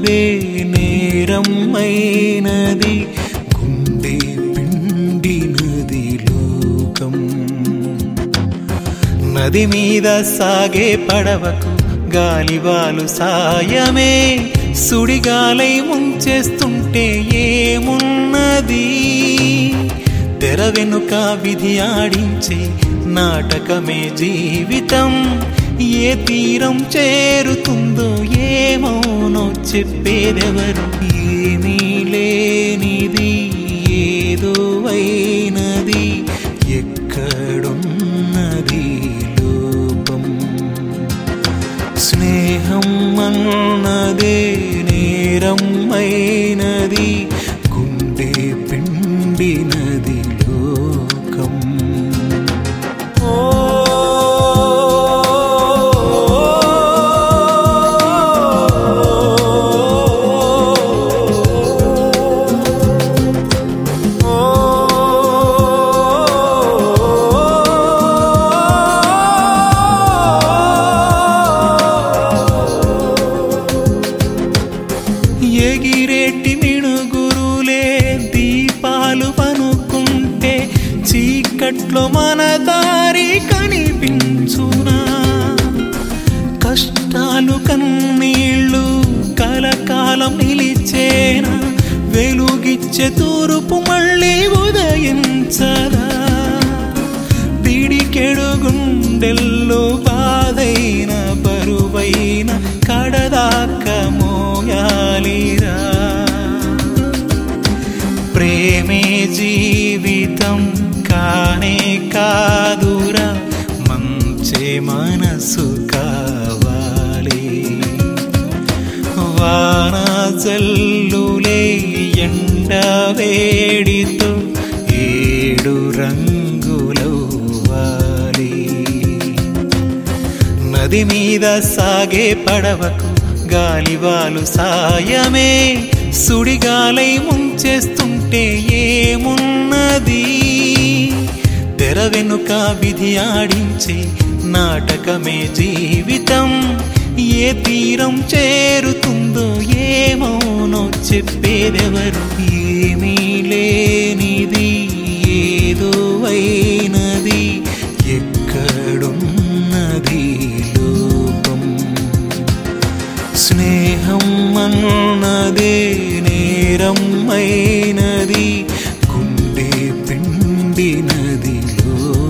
అన్నదే నేరమైనది గుండె పిండినది లోకం నది మీద సాగే పడవకు గాలివాలు సాయమే సుడిగాలై ముంచేస్తుంటే ఏమున్నది తెర వెనుక విధి ఆడించే నాటకమే జీవితం ఏ తీరం చేరుతుందో ఏమౌనో చెప్పేదెవరు ఏమీ లేనిది ఏదో అయినది ఎక్కడున్నది లోపం స్నేహం అన్నదే నేరమైనది గుండె పిండినది లోకం ఎగిరేటి మిణుగురులే దీపాలు పనుకుంటే చీకట్లో మన దారి కనిపించునా కష్టాలు కన్నీళ్ళు కలకాలం నిలిచేనా వెలుగిచ్చే తూర్పు మళ్ళీ ఉదయించదా పిడికెడు గుండెల్లో బాధైన బరువైన కడదాక మోయాలిరా ప్రేమే జీవితం కానే కాదురా మంచి మనసు కావాలి వాన జల్లులే ఎండ వేడితో ఏడు రంగులవ్వాలి నది మీద సాగే పడవకు గాలివాలు సాయమే సుడిగాలై ముంచేస్తుంటే ఏమున్నది తెర వెనుక విధి ఆడించే నాటకమే జీవితం ఏ తీరం చేరుతుందో ఏమౌనో చెప్పేదెవరు ఏమీ లేనిది ఏదో అయినది ఎక్కడున్నది లోపం స్నేహం అన్నదే నేరమైనది గుండె పిండినది లో